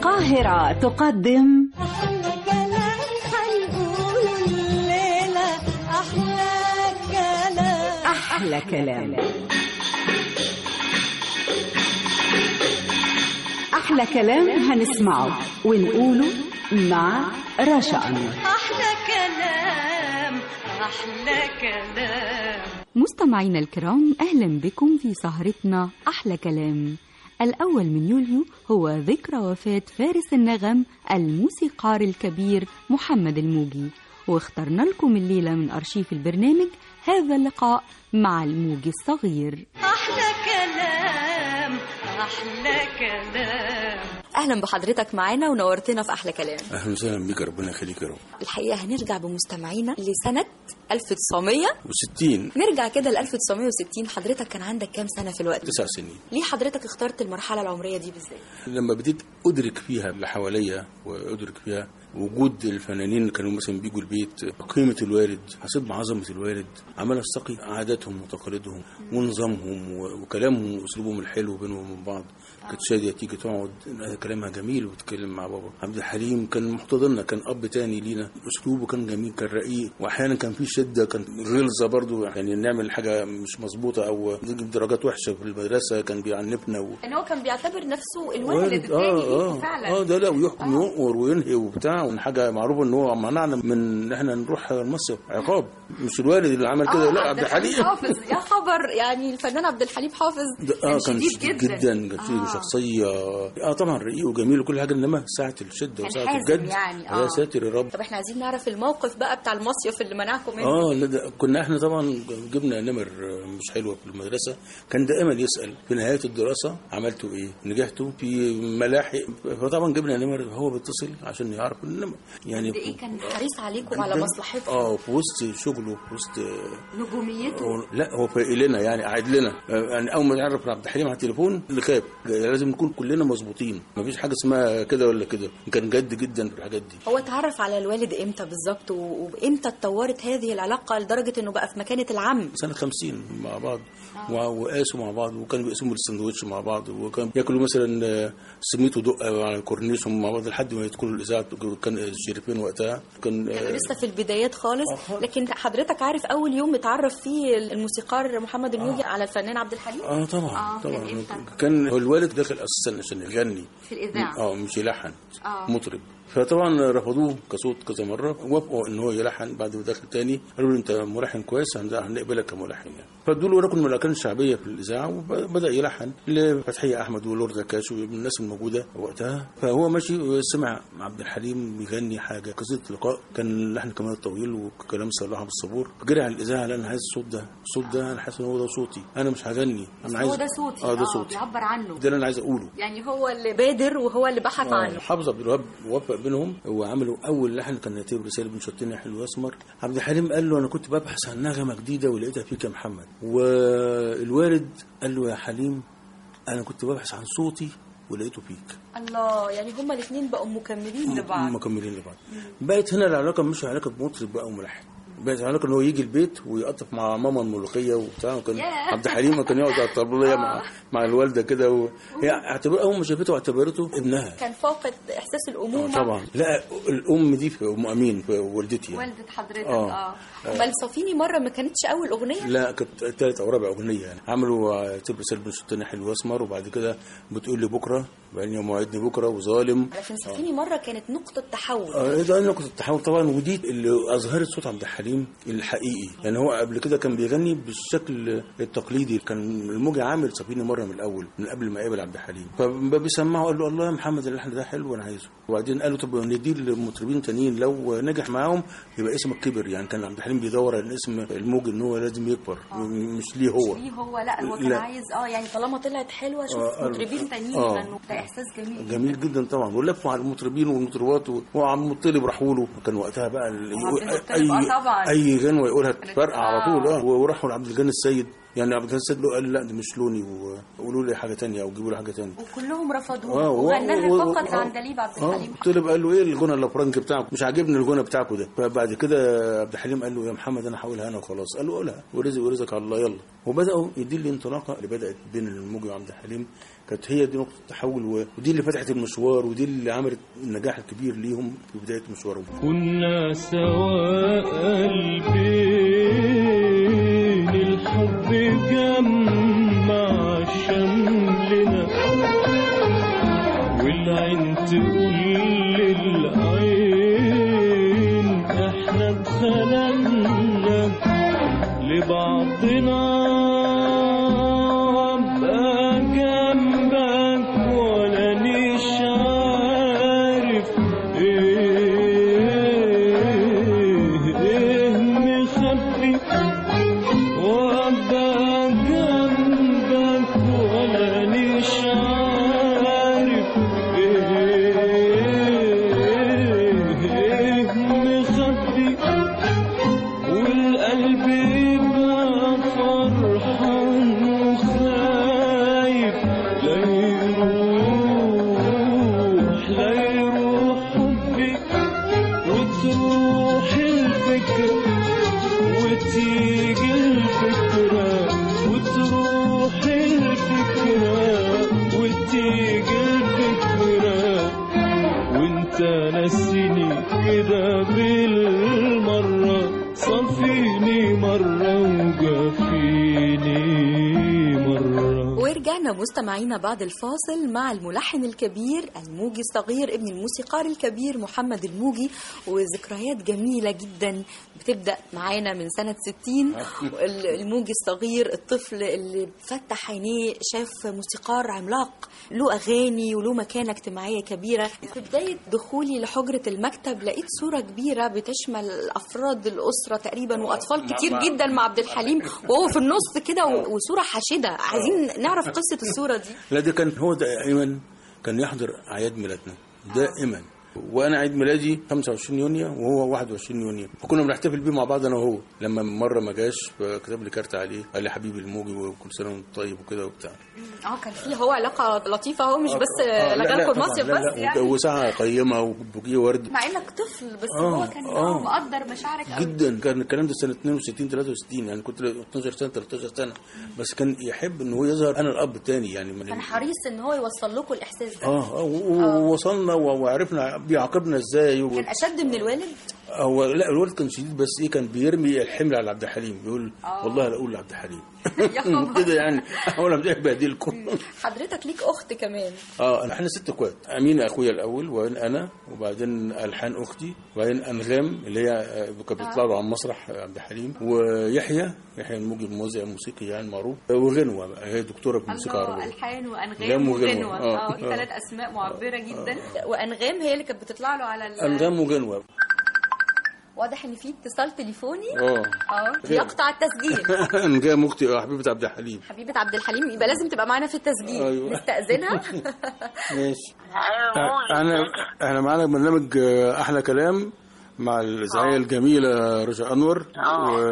القاهرة تقدم أحلى كلام هنقوله الليلة أحلى كلام أحلى كلام أحلى كلام هنسمعه ونقوله مع رشا أنور أحلى كلام أحلى كلام مستمعينا الكرام أهلا بكم في سهرتنا أحلى كلام الأول من يوليو هو ذكرى وفاة فارس النغم الموسيقار الكبير محمد الموجي واخترنا لكم الليلة من أرشيف البرنامج هذا اللقاء مع الموجي الصغير أحلى كلام أحلى كلام اهلا بحضرتك معانا ونورتنا في احلى كلام اهلا وسهلا بيك ربنا يخليك يا رب الحقيقه هنرجع بمستمعينا لسنه 1900 و60 نرجع كده ل 1960 حضرتك كان عندك كام سنه في الوقت تسع سنين ليه حضرتك اخترت المرحله العمريه دي بالذات لما بديت ادرك فيها اللي حواليا وادرك فيها وجود الفنانين اللي كانوا مثلا بيجوا البيت قيمه الوالد حسيت بعظمه الوالد عمال استقي عاداتهم وتقاليدهم ونظامهم و- وكلامهم واسلوبهم الحلو بينهم وبين بعض كانت شاديه تيجي تقعد كلامها جميل وتتكلم مع بابا عبد الحليم كان محتضننا كان اب تاني لينا اسلوبه كان جميل كان رقيق واحيانا كان في شده كان غلظه برضو يعني نعمل حاجه مش مظبوطه او نجيب درجات وحشه في المدرسه كان بيعنفنا و... ان هو كان بيعتبر نفسه الوالد والد الثاني اه ليكي اه فعلا اه ده لا ويحكم يؤمر وينهي وبتاع وحاجه معروفه ان هو منعنا من ان احنا نروح المصيف عقاب مش الوالد اللي عمل كده لا عبد الحليم حافظ يا خبر يعني الفنان عبد الحليم حافظ ده اه كان شديد شديد جدا. جدا كان فيه شخصيه اه طبعا رقيق وجميل وكل حاجه انما ساعه الشده كان وساعه حازم الجد يعني، آه. يا ساتر يا رب طب احنا عايزين نعرف الموقف بقى بتاع المصيف اللي منعكم منه اه لا ده كنا احنا طبعا جبنا نمر مش حلوه في المدرسه كان دائما يسال في نهايه الدراسه عملتوا ايه؟ نجحتوا في ملاحق فطبعا جبنا نمر هو بيتصل عشان يعرف النمر يعني قد ايه كان حريص عليكم على ده- مصلحتكم اه في وسط شغله في وسط نجوميته هو- لا هو فايق لنا يعني قاعد لنا آه، يعني اول ما نعرف عبد الحليم على التليفون نخاف لازم نكون كلنا مظبوطين مفيش حاجه اسمها كده ولا كده كان جد جدا في الحاجات دي هو اتعرف على الوالد امتى بالظبط و- وامتى اتطورت هذه العلاقه لدرجه انه بقى في مكانه العم سنة 50 مع بعض و- وقاسوا مع بعض وكانوا بيقسموا السندوتش مع بعض وكانوا ياكلوا مثلا آه، سميت ودقة على الكورنيش هم مع بعض لحد ما يدخلوا الإذاعة كان الشريفين وقتها كان آه، لسه في البدايات خالص آه. لكن حضرتك عارف اول يوم اتعرف فيه الموسيقار محمد الموجي على الفنان عبد الحليم اه طبعا آه، كان طبعا إمتى؟ كان هو الوالد داخل اساسا عشان يغني في الإذاعة. اه مش يلحن آه. مطرب فطبعا رفضوه كصوت كذا مره وافقوا ان هو يلحن بعد ما دخل تاني قالوا له انت ملحن كويس هن- هنقبلك كملحن يعني فادوا له ركن من الاركان الشعبيه في الاذاعه وبدا يلحن لفتحيه احمد ولورد زكاش ومن الناس الموجوده وقتها فهو ماشي سمع عبد الحليم بيغني حاجه قصيده لقاء كان لحن كمان طويل وكلام صلاح ابو الصبور جري على الاذاعه قال انا عايز الصوت ده الصوت ده انا حاسس ان هو ده صوتي انا مش هغني انا عايز هو ده صوتي اه ده صوتي بيعبر عنه ده اللي انا عايز اقوله يعني هو اللي بادر وهو اللي بحث عنه حافظ عبد الوهاب وفق بينهم وعملوا اول لحن كان يتيب رساله بن شطين يا حلو اسمر عبد الحليم قال له انا كنت ببحث عن نغمه جديده ولقيتها فيك يا محمد والوالد قال له يا حليم انا كنت ببحث عن صوتي ولقيته فيك الله يعني هما الاثنين بقوا مكملين لبعض مكملين لبعض بقت هنا العلاقه مش علاقه مطرب بقى وملحن بقت علاقه ان هو يجي البيت ويقطف مع ماما الملوخيه وبتاع وكان ياه. عبد الحليم كان يقعد على الطبليه مع مع الوالده كده و... هي اعتبر اول ما شافته اعتبرته ابنها كان فاقد احساس الامومه طبعا لا الام دي في ام امين في والدتي يعني. والدة حضرتك آه. اه امال صافيني مره ما كانتش اول اغنيه لا كانت ثالث او رابع اغنيه يعني عملوا تلبس سلب شطين حلو اسمر وبعد كده بتقول لي بكره بعدين يوم موعدني بكره وظالم لكن صافيني مره كانت نقطه تحول آه، ده انا كنت التحول طبعا ودي اللي اظهرت صوت عبد الحليم الحقيقي يعني هو قبل كده كان بيغني بالشكل التقليدي كان الموجي عامل صافيني مره من الاول من قبل ما يقابل عبد الحليم فبيسمعه قال له الله يا محمد اللحن ده حلو وانا عايزه وبعدين قال له طب نديه لمطربين تانيين لو نجح معاهم يبقى اسمك كبر يعني كان عبد الحليم بيدور على اسم الموجي ان هو لازم يكبر مش ليه هو ليه هو لا هو كان لا. عايز اه يعني طالما طلعت حلوه شوف آه، مطربين تانيين آه. يغنوا ده احساس جميل جميل جدا طبعا ولفوا على المطربين والمطربات و- وعم المطلب راحوا له كان وقتها بقى ال- وعبد يقول- المطلب، آه طبعا. اي غنوه يقولها تفرقع على آه. طول اه وراحوا لعبد الغني السيد يعني عبد الغني السيد له قال لا ده مش لوني وقولوا لي حاجه تانية او جيبوا لي حاجه تانية وكلهم رفضوه اه و- وغناها و- فقط آه. عندليب عبد اه الحليم طلب قال له ايه الغنى الافرنج بتاعك مش عاجبني الغنى بتاعكوا ده فبعد كده عبد الحليم قال له يا محمد انا هقولها انا وخلاص قال له قولها ورزق ورزقك على الله يلا وبداوا يدي لي انطلاقه اللي بدات بين الموجي وعبد الحليم كانت هي دي نقطه التحول و- ودي اللي فتحت المشوار ودي اللي عملت النجاح الكبير ليهم في بدايه مشوارهم كنا سواء البين الحب جمع شملنا والعين تقول للعين احنا اتخلقنا لبعضنا ابقى جنبك ولا نيش عارف ايه ايه مخبي وابقى جنبك ولا نيش عارف ايه ايه مخبي والقلب يبقى فرحان وخايف لا يروح لا يروح حبي وتروح الفكرة وتيجي الفكرة وتروح الفكرة وتيجي الفكرة وانت نسيني كده بالمرة صفيني مرة وجافيني مرة ورجعنا مستمعينا بعد الفاصل مع الملحن الكبير الموجي الصغير ابن الموسيقار الكبير محمد الموجي وذكريات جميلة جدا بتبدأ معانا من سنة 60 ال- الموجي الصغير الطفل اللي فتح عينيه شاف موسيقار عملاق له أغاني وله مكانة اجتماعية كبيرة في بداية دخولي لحجرة المكتب لقيت صورة كبيرة بتشمل أفراد الأسرة تقريبا وأطفال كتير مع- جدا مع عبد الحليم وهو في النص كده و- وصورة حاشدة عايزين نعرف قصة الصورة دي لا ده كان هو دائما كان يحضر اعياد ميلادنا دائما وانا عيد ميلادي 25 يونيو وهو 21 يونيو فكنا بنحتفل بيه مع بعض انا وهو لما مره ما جاش كتب لي كارت عليه قال لي حبيبي الموجي وكل سنه وانت طيب وكده وبتاع اه كان في هو علاقة لطيفة هو مش بس آه، لا، لا، لجالكم طبعاً، المصيف لا، بس لا، يعني وساعه قيمه وبوكيه ورد مع انك طفل بس آه، هو كان آه. آه، مقدر مشاعرك قوي جدا كان الكلام ده سنه 62 63 يعني كنت 12 سنه 13 سنه بس كان يحب ان هو يظهر انا الاب الثاني يعني من كان حريص ان هو يوصل لكم الاحساس ده اه آه، و- و- ووصلنا و- وعرفنا بيعاقبنا ازاي و... كان اشد من الوالد هو لا الولد كان شديد بس ايه كان بيرمي الحمل على عبد الحليم بيقول والله لا اقول لعبد الحليم يا خبر. كده يعني انا مش بهدلكم حضرتك ليك اخت كمان اه احنا ست اخوات امين اخويا الاول وبعدين انا وبعدين الحان اختي وبعدين انغام اللي هي آه، كانت بتطلع له على المسرح آه، عبد الحليم ويحيى يحيى الموجي الموزع الموسيقي يعني معروف آه، وغنوه بقى هي دكتوره في الموسيقى الله العربيه الحان أنغام وانغام وغنوة. وغنوه آه، اه آه. ثلاث اسماء معبره جدا وانغام هي اللي كانت بتطلع له على ال... انغام وغنوه واضح ان في اتصال تليفوني اه اه يقطع التسجيل انغام اختي آه، حبيبه عبد الحليم حبيبه عبد الحليم يبقى لازم تبقى معانا في التسجيل أيوة. نستأذنها ماشي احنا احنا معانا برنامج آه، احلى كلام مع الاذاعيه الجميله رجاء انور و...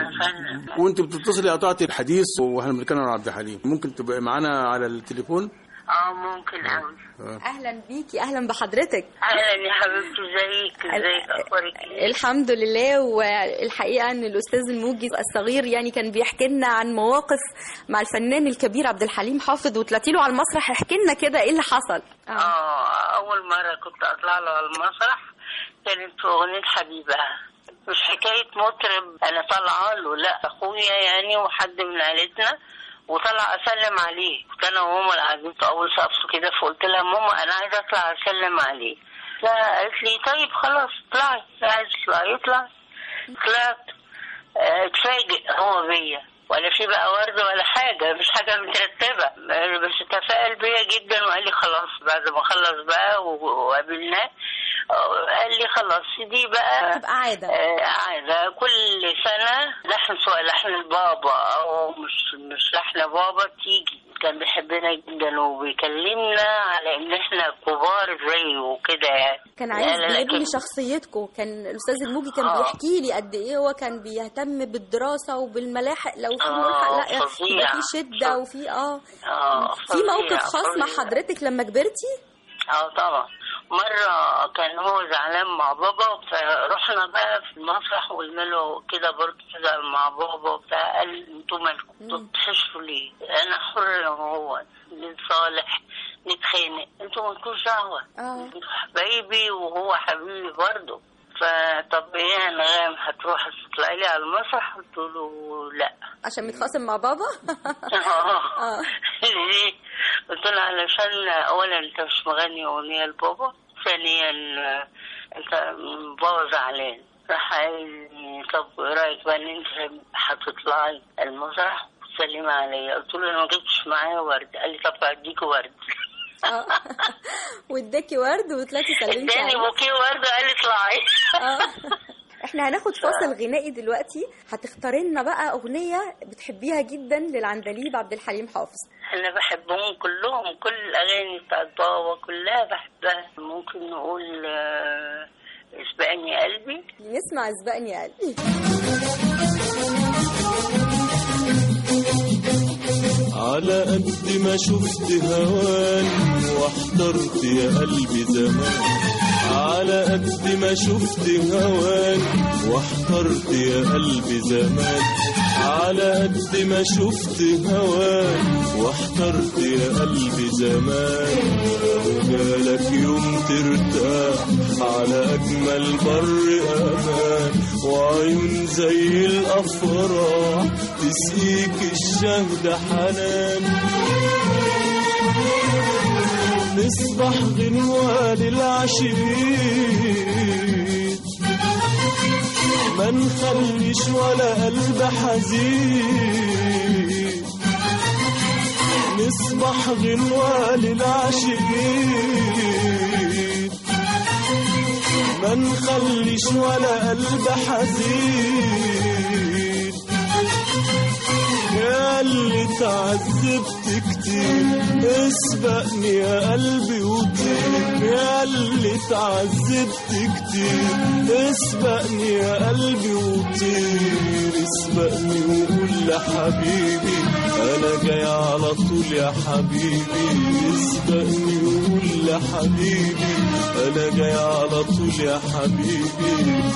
وانت بتتصلي قطعتي الحديث واحنا بنتكلم عن عبد الحليم ممكن تبقى معانا على التليفون اه ممكن قوي اهلا بيكي اهلا بحضرتك اهلا يا حبيبتي ازيك ازيك اخبارك ايه الحمد لله والحقيقه ان الاستاذ الموجي الصغير يعني كان بيحكي لنا عن مواقف مع الفنان الكبير عبد الحليم حافظ وطلعتي له على المسرح احكي لنا كده ايه اللي حصل اه اول مره كنت اطلع له على المسرح كانت في اغنيه حبيبه مش حكايه مطرب انا طالعه له لا اخويا يعني وحد من عيلتنا وطلع اسلم عليه كنت انا وماما قاعدين في اول سقف كده فقلت لها ماما انا عايزه اطلع اسلم عليه لا قالت لي طيب خلاص اطلعي عايز تطلعي اطلعي طلعت آه، اتفاجئ هو بيا ولا في بقى ورد ولا حاجة مش حاجة مترتبة آه، بس تفائل بيا جدا وقال لي خلاص بعد ما خلص بقى و- وقابلناه آه، قال لي خلاص دي بقى تبقى عاده آه، عادة كل سنة لحن سواء لحن البابا أو مش مش لحن بابا تيجي كان بيحبنا جدا وبيكلمنا على إن إحنا كبار زيه وكده يعني كان لا، عايز لا، لا، يبني كان- شخصيتكم كان الاستاذ الموجي كان آه. بيحكي لي قد ايه هو كان بيهتم بالدراسه وبالملاحق لو في آه، ملحق لا يبقى فظيع. في شده فظيع. وفي اه آه في موقف فظيع، خاص مع فظيع. حضرتك لما كبرتي اه طبعا مرة كان هو زعلان مع بابا فرحنا بقى في المسرح وقلنا له كده برضه كده مع بابا بتاع قال انتوا مالكم انتوا بتحشوا ليه؟ انا حر انا وهو نتصالح نتخانق انتوا مالكوش دعوة اه انتوا حبايبي وهو حبيبي برضه فطب ايه يا انغام هتروح تطلعي لي على المسرح؟ قلت له لا عشان متخاصم مع بابا اه ليه؟ قلت له علشان اولا انت مش مغني اغنيه لبابا ثانيا آه، انت بابا زعلان راح قال لي طب ايه رايك بقى ان انت هتطلعي المسرح وتسلمي عليا قلت له انا ما جبتش معايا ورد قال لي طب اديك ورد آه. واداكي ورد وطلعتي سلمتي اداني عليه بوكيه ورد قال لي اطلعي آه. احنا هناخد فاصل غنائي دلوقتي هتختاري لنا بقى اغنيه بتحبيها جدا للعندليب عبد الحليم حافظ انا بحبهم كلهم كل الاغاني بتاعت بابا كلها بحبها ممكن نقول آه، اسبقني قلبي نسمع سبقني يا قلبي على قد ما شفت هوان واحترت يا قلبي زمان على قد ما شفت هوان واحترت يا قلبي زمان على قد ما شفت هوان واحترت يا قلبي زمان وجالك يوم ترتاح على أجمل بر أمان وعيون زي الأفراح تسقيك الشهد حنان نصبح غنوة للعشيق ما نخليش ولا قلب حزين نصبح غنوة للعاشقين ما نخليش ولا قلب حزين يا اللي تعذبت كتير اسبقني يا قلبي وطير يا اللي تعذبت كتير اسبقني يا قلبي وطير اسبقني وقول لحبيبي انا جاي على طول يا حبيبي اسبقني وقول لحبيبي انا جاي على طول يا حبيبي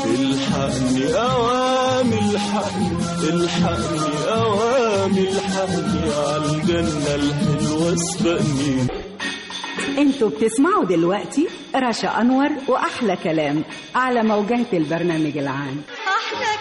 الحقني اوام الحقني الحقني اوام الحقني على الجنه الحلوه اسبقني انتوا بتسمعوا دلوقتي رشا انور واحلى كلام على موجات البرنامج العام أحلى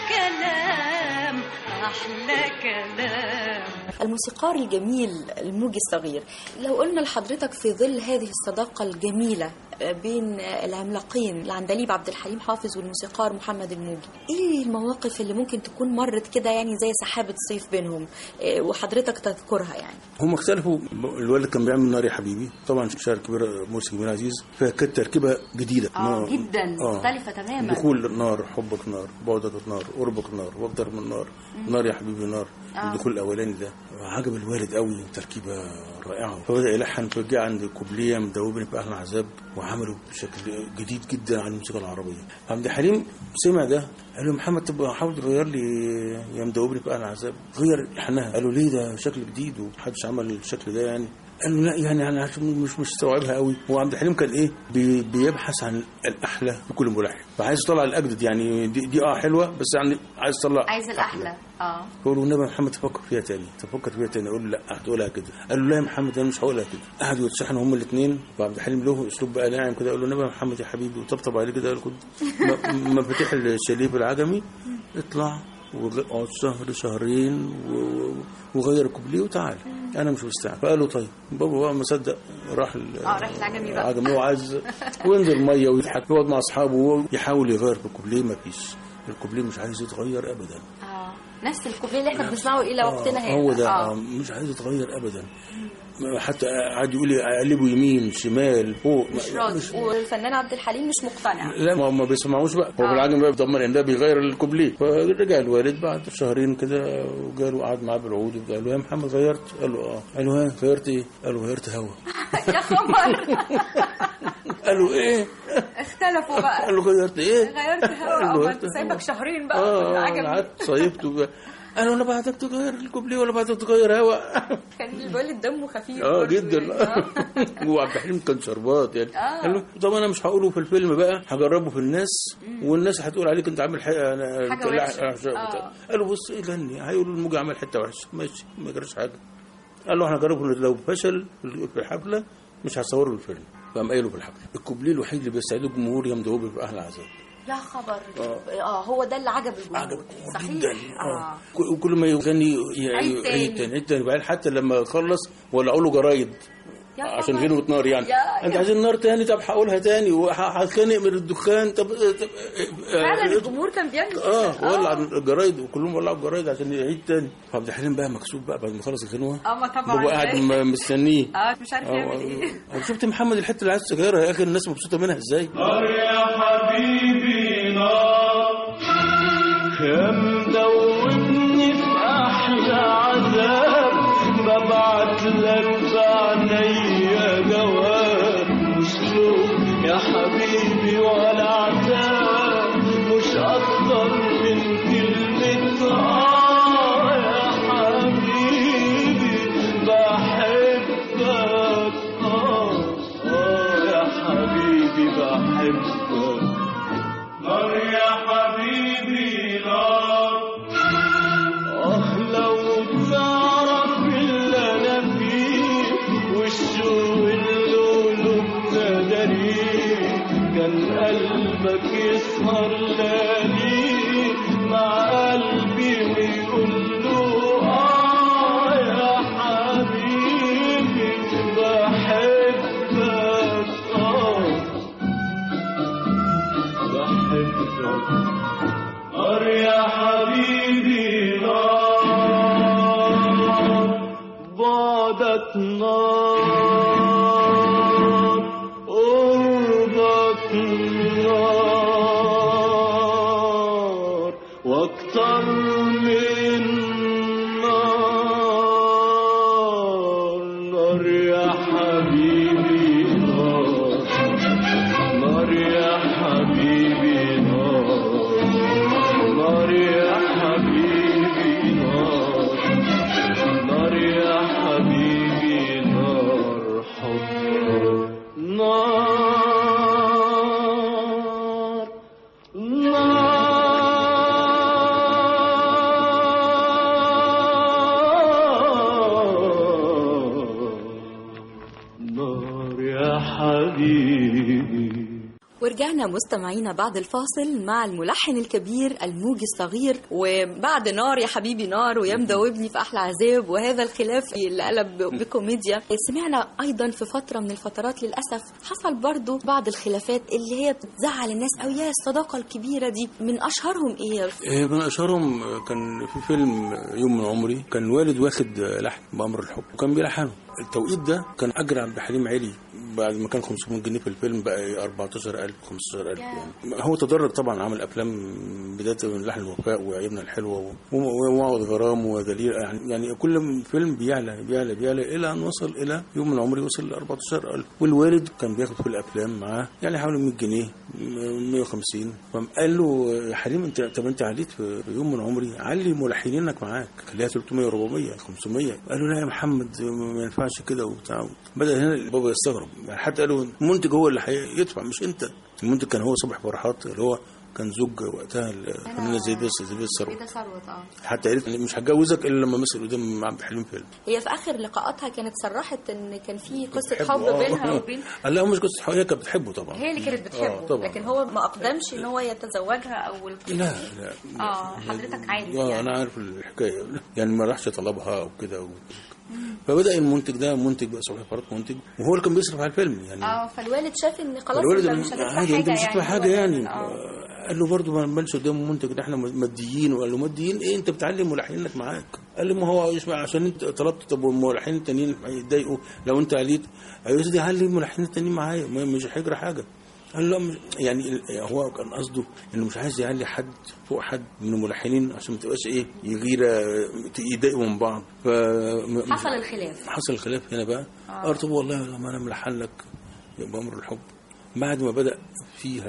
كلام أحلى كلام الموسيقار الجميل الموجي الصغير لو قلنا لحضرتك في ظل هذه الصداقة الجميلة بين العملاقين العندليب عبد الحليم حافظ والموسيقار محمد الموجي ايه المواقف اللي ممكن تكون مرت كده يعني زي سحابة صيف بينهم إيه وحضرتك تذكرها يعني هم اختلفوا الولد كان بيعمل نار يا حبيبي طبعا شاعر كبير مرسي كبير عزيز فكانت تركيبه جديده نار. آه. تماما دخول نار حبك نار بعدك نار قربك نار واكتر من نار نار يا حبيبي نار الدخول الاولاني ده عجب الوالد قوي تركيبه رائعه فبدا يلحن فجاء عند كوبليه مدوبني باهل عذاب وعمله بشكل جديد جدا على الموسيقى العربيه عبد الحليم سمع ده قال له محمد طب حاول تغير لي يا مدوبني باهل عذاب غير لحنها قال له ليه ده شكل جديد ومحدش عمل الشكل ده يعني قال له لا يعني انا عشان مش مستوعبها قوي هو عبد الحليم كان ايه بي بيبحث عن الاحلى بكل ملحن فعايز يطلع الاجدد يعني دي, دي اه حلوه بس يعني عايز يطلع عايز الاحلى اه بقول له النبي يا محمد تفكر فيها تاني تفكر فيها تاني اقول له لا هتقولها كده قال له لا يا محمد انا مش هقولها كده قعدوا يتشحنوا هما الاثنين وعبد الحليم له اسلوب بقى ناعم كده قال له النبي يا محمد يا حبيبي وطبطب عليه كده قال له كنت م- مفاتيح الشليب العجمي اطلع واقعد شهر شهرين و- وغير كوبليه وتعالى انا مش مستعد فقال له طيب بابا بقى ما صدق راح ال- اه راح العجمي بقى العجمي وعايز وينزل ميه ويضحك يقعد مع اصحابه ويحاول يغير في الكوبليه ما فيش الكوبليه مش عايز يتغير ابدا اه نفس الكوبليه اللي احنا بنسمعه الى آه، وقتنا هذا هو ده اه آه. مش عايز يتغير ابدا حتى قعد يقول لي اقلبه يمين شمال فوق مش راضي والفنان عبد الحليم مش مقتنع لا ما ما بيسمعوش بقى هو آه. بالعجم بقى بيدمر ان ده بيغير الكوبليه فرجع الوالد بعد شهرين كده وجا له قعد معاه بالعود وقال له يا محمد غيرت قال له اه قال له ها غيرت ايه قال له غيرت هوا يا خبر قال له ايه اختلفوا بقى قال له غيرت ايه غيرت قال له هوا غيرت سايبك هوا. شهرين بقى في اه العجمي قعدت صيفته بقى. انا ولا بعدك تغير الكوبليه ولا بعدك تغير هوا كان الوالد دمه خفيف اه برضه جدا يعني. آه. وعبد الحليم كان شربات يعني آه. قال له طب انا مش هقوله في الفيلم بقى هجربه في الناس والناس هتقول عليك انت عامل حاجه انا حاجة لا، وحشة. لا، آه. قال له بص غني هيقولوا الموجي عمل حته وحشه ماشي ما جراش حاجه قال له احنا هنجربه لو فشل في الحفله مش هصوره الفيلم فقام قايله في الحفله الكوبليه الوحيد اللي بيستعيده الجمهور يوم دوبي في احلى عذاب يا خبر اه هو ده اللي عجب الجمهور عجب صحيح جدا اه ك- وكل ما يغني عيد تاني. يعيد تاني عيد تاني بعدين حتى لما خلص ولعوا له جرايد يا عشان خبر. غنوة نار يعني يا- انت يا- عايزين نار تاني طب هقولها تاني وهتخانق من الدخان طب طب- فعلا آه، الجمهور كان بيعمل كده. اه ولع الجرايد وكلهم ولعوا الجرايد عشان يعيد تاني فعبد الحليم بقى مكسوف بقى بعد ما خلص الغنوه اه ما طبعا بابا قاعد م- مستنيه اه مش عارف يعمل ايه آه، شفت محمد الحته اللي عايز تغيرها يا اخي الناس مبسوطه منها ازاي نار يا حبيبي نار يا مدوبني في أحلى عذاب ببعت لك بعينيا جواب مش لوم يا حبيبي ولا عتاب مش أكتر من كلمة آه يا حبيبي بحبك آه آه يا حبيبي بحبك نار يا حبيبي نار آه لو تعرف اللي أنا فيه والشوق اللي قلوبنا داريه كان قلبك يسهر ليالي مع قلبي ويقول له آه يا حبيبي بحبك آه بحبك نار يا حبيبي نار بعدك نار قربك نار واكتر من نار نار يا حبيبي نار نار يا حبيبي نار نار يا حبيبي نار نار يا حبيبي نار حب نار نار نار يا حبيبي ورجعنا مستمعينا بعد الفاصل مع الملحن الكبير الموجي الصغير وبعد نار يا حبيبي نار ويا مدوبني في احلى عذاب وهذا الخلاف اللي قلب بكوميديا سمعنا ايضا في فتره من الفترات للاسف حصل برضو بعض الخلافات اللي هي بتزعل الناس او يا الصداقه الكبيره دي من اشهرهم ايه إيه، من اشهرهم كان في فيلم يوم من عمري كان الوالد واخد لحن بامر الحب وكان بيلحنه التوقيت ده كان اجر عبد الحليم علي بعد ما كان 500 جنيه في الفيلم بقى 14000 15000 يعني هو تدرج طبعا عمل افلام بدايه من لحن الوفاء وعيبنا الحلوه و- وموعد غرام ودليل يعني يعني كل فيلم بيعلى بيعلى بيعلى الى ان وصل الى يوم من عمري وصل ل 14000 والوالد كان بياخد في الافلام معاه يعني حوالي 100 جنيه 150 فقال له يا حليم انت طب انت عليت في يوم من عمري علي ملحنينك معاك خليها 300 400 500 قال له لا يا محمد ما ينفعش كده وبتاع بدا هنا بابا يستغرب يعني حتى قالوا المنتج هو اللي هيدفع مش انت المنتج كان هو صبحي فرحات اللي هو كان زوج وقتها الفنانه زي بس زي بس ثروت ده ثروت اه حتى قالت لي مش هتجوزك الا لما مثل قدام عبد الحليم فيلم هي في اخر لقاءاتها كانت صرحت ان كان في قصه بتحبه، حب آه. بينها وبين قال لا مش قصه حب هي كانت بتحبه طبعا هي اللي كانت بتحبه آه، طبعا لكن هو ما اقدمش ان هو يتزوجها او القصة لا دي. لا اه حضرتك عارف اه يعني انا عارف الحكايه يعني ما راحش طلبها او كده و... فبدا المنتج ده منتج بقى صبحي فرات منتج وهو اللي كان بيصرف على الفيلم يعني اه فالوالد شاف ان خلاص الولد انت مش هتدفع عادي حاجه انت مش هتدفع حاجه هو- يعني اه قال له برضه ما نبانش قدام المنتج ده احنا ماديين وقال له ماديين ايه انت بتعلم ملحنينك معاك قال لي ما هو يسمع عشان انت طلبت طب والملحنين التانيين هيتضايقوا لو انت عليت ايوه يا سيدي علي الملحنين التانيين معايا ما- مش هيجرى حاجه قال له مش يعني ال- هو كان قصده انه مش عايز يعلي حد فوق حد من الملحنين عشان ما تبقاش ايه يغيره يضايقوا من بعض ف حصل الخلاف حصل الخلاف هنا بقى قال طب والله لما انا ملحن لك بأمر الحب بعد ما بدأ فيها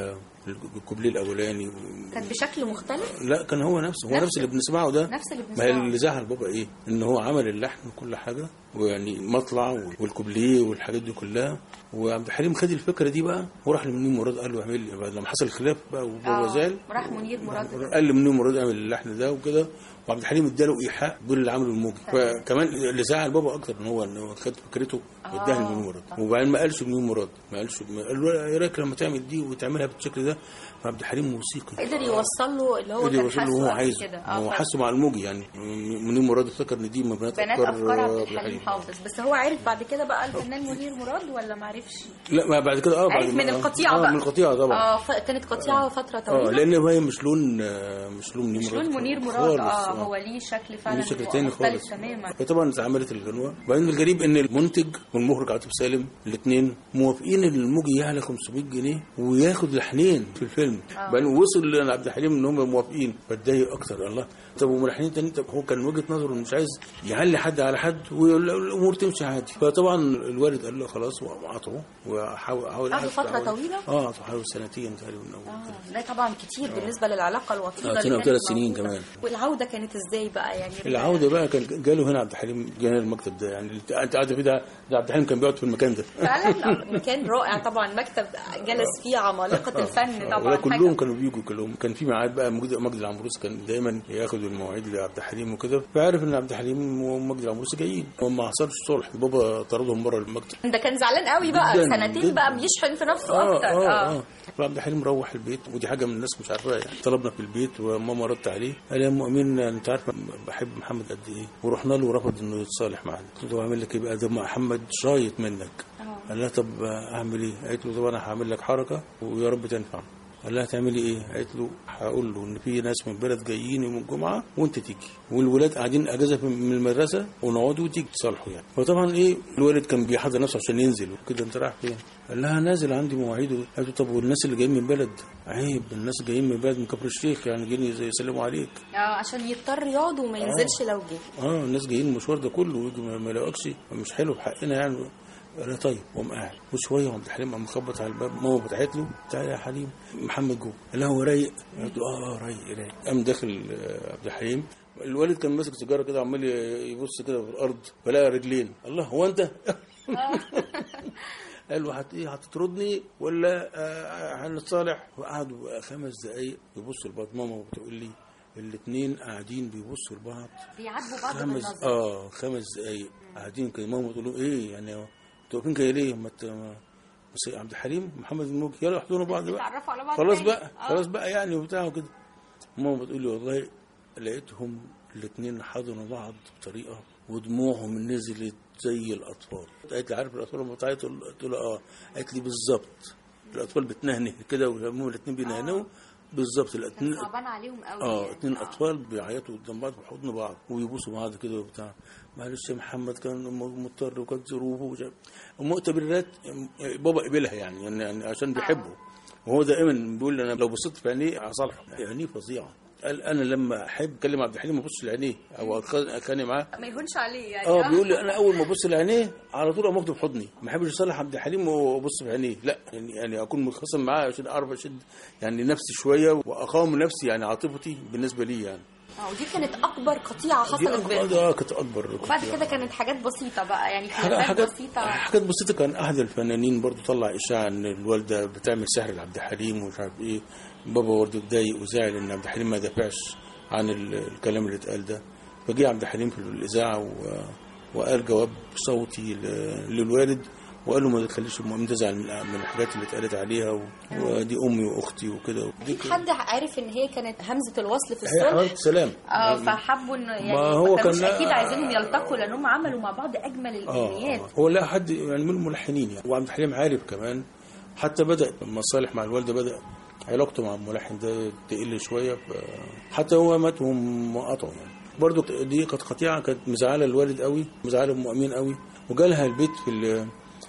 الكوبليه الاولاني و... كان بشكل مختلف لا كان هو نفسه هو نفس- نفس اللي بنسمعه ده نفس اللي ما هي بنسمعه. اللي زعل بابا ايه ان هو عمل اللحن وكل حاجه ويعني مطلع والكوبليه والحاجات دي كلها وعبد الحليم خد الفكره دي بقى وراح لمنير مراد قال له اعمل لي بعد لما حصل خلاف بقى وبابا زعل راح منير مراد قال لمنير مراد اعمل اللحن ده وكده وعبد الحليم اداله ايحاء دول اللي عمله الموجي فكمان اللي زعل بابا اكتر ان هو ان هو خد فكرته واداها لمنير مراد وبعدين ما قالش منير مراد ما قالش ما قال له ايه رايك لما تعمل دي وتعملها بالشكل ده فعبد الحليم موسيقي قدر يوصل له اللي هو قدر كان يوصل له حاسه وهو قبل عايزه كده هو اه حاسه مع الموجي يعني منير مراد افتكر ان دي من بنات بنات افكار افكار عبد عبد الحليم حافظ بس هو عرف بعد كده بقى الفنان منير مراد ولا ما عرفش لا ما بعد كده اه بعد عرف ما- من القطيعه آه بقى من القطيعه طبعا اه ف... كانت قطيعه فتره اه طويله لان هي مش لون آه، مش لون منير مش مراد لون منير مراد خالص، اه هو ليه شكل فعلا ليه شكل تاني مختلف خالص تماما فطبعا اتعملت الغنوه وبعدين الغريب ان المنتج والمخرج عاطف سالم الاثنين موافقين ان الموجي يعلى 500 جنيه وياخد لحنين في الفيلم بعدين وصل لعبد الحليم ان هم موافقين فاتضايق اكتر الله طب وملحنين تاني طب هو كان وجهه نظره إنه مش عايز يعلي حد على حد والامور تمشي عادي فطبعا الوالد قال له خلاص وقطعه وحاول حاول قعدوا فترة حاول- طويلة؟ اه حوالي سنتين تقريبا او كده آه، ده طبعا كتير بالنسبه للعلاقه الوطيده آه، اللي سنة كانت وثلاث سنين موجودة. كمان. والعوده كانت ازاي بقى يعني العودة بقى كان جاله هنا عبد الحليم جانا المكتب ده يعني انت انت قاعد فيه ده ده عبد الحليم كان بيقعد في المكان ده فعلا مكان رائع طبعا مكتب جلس فيه عمالقه الفن طبعا ولا كلهم حاجة. كانوا بيجوا كلهم كان في ميعاد بقى مجدي مجدي العمروسي كان دايما ياخد المواعيد لعبد الحليم وكده فعرف ان عبد الحليم ومجدي العمروسي جايين وما حصلش صلح بابا طردهم بره المكتب ده كان زعلان قوي بقى جداً، سنتين جداً. بقى بيشحن في نفسه اه اكتر اه اه فعبد الحليم روح البيت ودي حاجه من الناس مش عارفاها يعني طلبنا في البيت وماما ردت عليه قال يا ام امين انت عارفه بحب محمد قد ايه ورحنا له ورفض انه يتصالح معانا قلت له اعمل لك ايه بقى ده محمد شايط منك قال لها طب اعمل ايه قالت له طب انا هعمل لك حركه ويا رب تنفع قال لها تعملي ايه؟ قالت له هقول له ان في ناس من البلد جايين يوم الجمعه وانت تيجي والولاد قاعدين اجازه في- من المدرسه ونقعدوا وتيجي تصالحوا يعني فطبعا ايه الوالد كان بيحضر نفسه عشان ينزل وكده انت رايح فين؟ قال لها نازل عندي مواعيد قالت له طب والناس اللي جايين من البلد عيب الناس جايين من البلد من كفر الشيخ يعني جايين زي يسلموا عليك اه عشان يضطر يقعد وما ينزلش لو جه اه الناس جايين المشوار ده كله ويجوا ما ما يلاقوكش مش حلو في حقنا يعني قال لها طيب قام قاعد وشويه وعبد الحليم قام مخبط على الباب ماما فتحت له تعالى يا حليم محمد جوه قال لها هو رايق قالت له اه اه رايق رايق قام داخل آه، عبد الحليم الوالد كان ماسك سيجاره كده عمال يبص كده في الارض فلقى رجلين الله هو انت قال له هت ايه هتطردني ولا آه، هنتصالح وقعدوا بقى خمس دقايق يبصوا لبعض ماما بتقول لي الاثنين قاعدين بيبصوا لبعض بيعاتبوا بعض خمس بالنظر اه خمس دقايق قاعدين كده ماما تقول له ايه يعني انتوا واقفين كده ليه ما ت- ما- بس عبد الحليم محمد الموجي يلا احضنوا بعض بقى يتعرفوا على بعض خلاص تاني. بقى آه. خلاص بقى يعني وبتاع وكده ماما بتقول لي والله لقيتهم الاثنين حضنوا بعض بطريقه ودموعهم نزلت زي الاطفال قالت لي عارف الاطفال لما بتعيطوا قلت لها اه قالت لي بالظبط الاطفال بتنهنه كده وهم الاثنين بينهنوا بالظبط الاثنين صعبان عليهم قوي اه يعني. اتنين اطفال بيعيطوا قدام بعض في حضن بعض ويبوسوا بعض كده وبتاع معلش يا محمد كان م- مضطر وكانت ظروفه ومش عارف. المؤتبرات بابا قبلها يعني, يعني, يعني عشان بيحبه وهو دائما بيقول انا لو بصيت في عينيه هصالحه عينيه فظيعه قال انا لما احب اكلم عبد الحليم ما ابصش لعينيه او اتخانق معاه ما يهونش عليه يعني اه بيقول لي انا اول ما ابص لعينيه على طول اقوم واخده في حضني ما احبش اصالح عبد الحليم وابص في عينيه لا يعني يعني اكون متخاصم معاه عشان اعرف اشد يعني نفسي شويه واقاوم نفسي يعني عاطفتي بالنسبه لي يعني اه ودي كانت اكبر قطيعه دي حصلت اكبر بينهم اه كانت اكبر وبعد كده كانت حاجات بسيطه بقى يعني حاجات خلافات حاجات بسيطه حاجات بسيطه كان احد الفنانين برضو طلع اشاعه ان الوالده بتعمل سحر لعبد الحليم ومش عارف ايه بابا برضو اتضايق وزعل ان عبد الحليم ما دافعش عن ال- الكلام اللي اتقال ده فجه عبد الحليم في الاذاعه و... وقال جواب صوتي ل- للوالد وقال له ما تخليش ام أمين تزعل من من الحاجات اللي اتقالت عليها و... ودي امي واختي وكده دي في حد عارف ان هي كانت همزه الوصل في هي الصلح حضرتك سلام اه فحبوا انه يعني ما ما هو كانوش كان- اكيد عايزينهم يلتقوا لانهم عملوا مع بعض اجمل الامنيات آه هو لا حد يعني من الملحنين يعني وعبد الحليم عارف كمان حتى بدا لما صالح مع الوالده بدا علاقته مع الملحن ده تقل شويه ف- حتى هو مات وهم قطعوا يعني برضو دي كانت قطيعه كانت مزعله الوالد قوي مزعله ام امين قوي وجالها البيت في ال-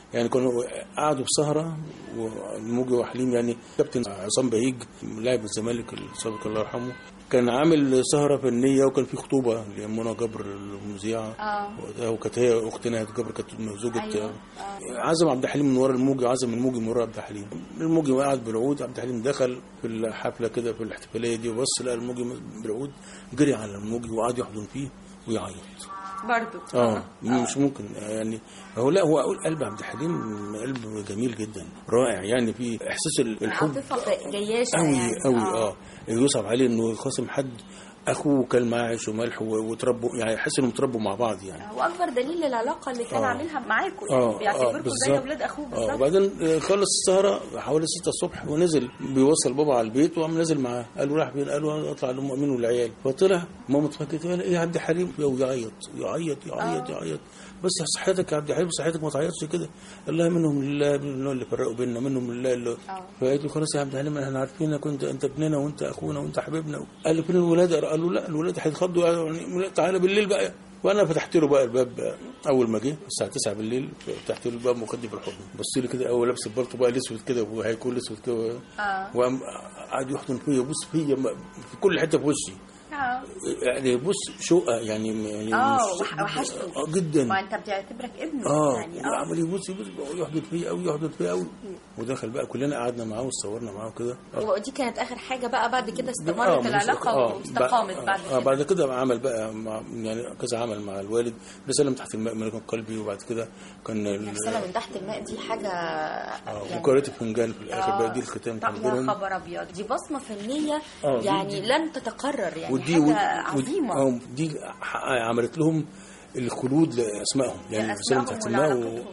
يعني كانوا قعدوا بسهره والموجي وحليم يعني كابتن عصام بهيج لاعب الزمالك السابق الله يرحمه كان عامل سهره فنيه وكان في خطوبه لمنى جبر المذيعه اه وكانت هي اختنا جبر كانت زوجة أيوة. عزم عبد الحليم من ورا الموجي عزم الموجي من ورا عبد الحليم الموجي قعد بالعود عبد الحليم دخل في الحفله كده في الاحتفاليه دي وبص لقى الموجي بالعود جري على الموجي وقعد يحضن فيه ويعيط برضو اه مش ممكن يعني هو لا هو اقول قلب عبد الحليم قلب جميل جدا رائع يعني في احساس ال- الحب عاطفه جياشه قوي يعني قوي اه يصعب عليه انه يخاصم حد اخوه كان معاه عيش وملح و- وتربوا يعني يحس انهم تربوا مع بعض يعني واكبر دليل للعلاقه اللي كان آه. عاملها معاكم اه يعني اه بيعتبركم زي بالظبط اولاد اخوه اه بالظبط وبعدين آه، خلص السهره حوالي 6 الصبح ونزل بيوصل بابا على البيت وقام نازل معاه قال له راح فين قال له اطلع لام امين والعيال فطلع ماما فكرت قال ايه يا عبد الحليم ويعيط يعيط يعيط يعيط بس يا صحتك يا عبد الحليم صحتك ما تعيطش كده قال لها منهم لله منهم اللي فرقوا بيننا منهم لله اللي فقالت له خلاص يا عبد الحليم احنا عارفينك انت انت ابننا وانت اخونا وانت حبيبنا قال له فين الولاد قال له لا الولاد هيتخضوا يعني تعالى بالليل بقى وانا فتحت له بقى الباب اول ما جه الساعه 9 بالليل فتحت له الباب وخدني في الحضن بص لي كده اول لابس البلطو بقى الاسود كده وهيكون الاسود كده اه وقام قعد يحضن فيا يبص فيا م- في كل حته في وشي اه يعني بص شقه يعني يعني اه مش- وح- وحشته اه جدا ما انت بتعتبرك ابنه اه يعني اه عمال يبص يبص يحضن فيا قوي يحضن فيا قوي ودخل بقى كلنا قعدنا معاه وصورنا معاه كده آه. ودي كانت اخر حاجه بقى بعد كده آه، استمرت مش- العلاقه آه، واستقامت بقى- بعد آه كده بعد كده عمل بقى مع يعني كذا عمل مع الوالد رسالة من تحت الماء ملك قلبي وبعد كده كان ال- رساله من تحت الماء دي حاجه اه يعني وقارئة فنجان في الاخر آه، بقى دي الختام كان يا بينهم خبر ابيض دي بصمه فنيه آه، دي- يعني دي- لن تتكرر يعني ودي حاجه ودي- عظيمه اه دي ح- عملت لهم الخلود لاسمائهم يعني رسالة من تحت لأسمائهم الماء و... ولعلاقتهم.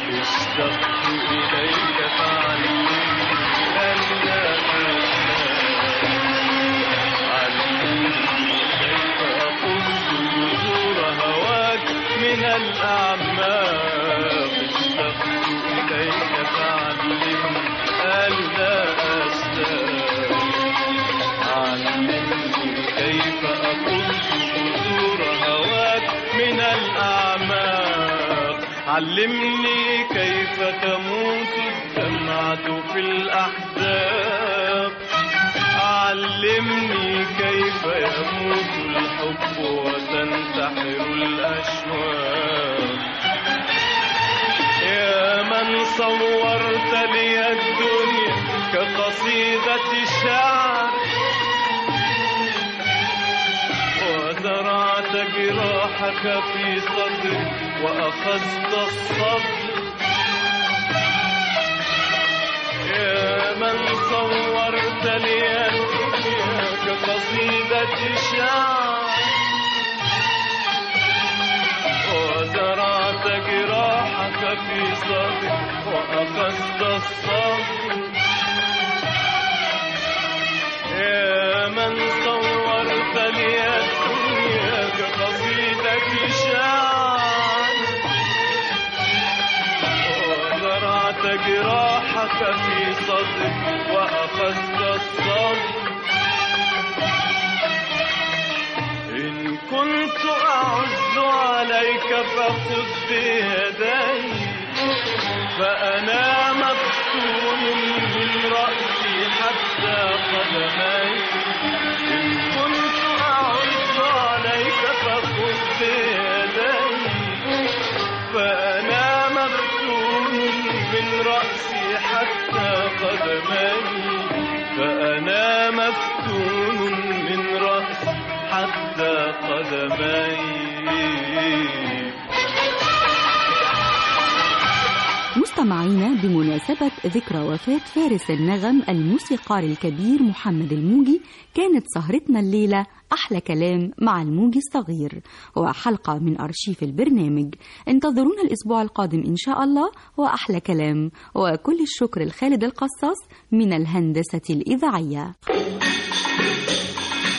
اشتقت إليك فعلمني ألا علمني كيف أقص جذور هواك من الأعماق اشتقت إليك فعلمني ألا أشتاق علمني كيف أقص جذور هواك من الأعماق علمني كيف تموت الدمعة في الأحزاب علمني كيف يموت الحب وتنتحر الأشواق يا من صورت لي الدنيا كقصيدة شعر وزرعت جراحك في صدري وأخذت الصبر يا من صورت لي الدنيا كقصيدة شعر وزرعت جراحك في صدري وأخذت الصبر يا من صورت لي الدنيا كقصيدة شعر وزرعت جراحك في صدري وأخذت الصبر إن كنت أعز عليك فخذ بيدي فأنا مفتون من رأسي حتى قدمي إن كنت أعز عليك فخذ بيدي فأنا مفتون من رأسي حتى قدمي فأنا مفتون من رأسي حتى قدمي مستمعينا بمناسبة ذكرى وفاة فارس النغم الموسيقار الكبير محمد الموجي كانت سهرتنا الليلة أحلى كلام مع الموجي الصغير وحلقة من أرشيف البرنامج انتظرونا الأسبوع القادم إن شاء الله وأحلى كلام وكل الشكر لخالد القصاص من الهندسة الإذاعية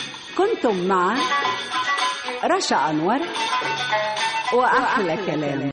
كنتم مع رشا أنور وأحلى كلام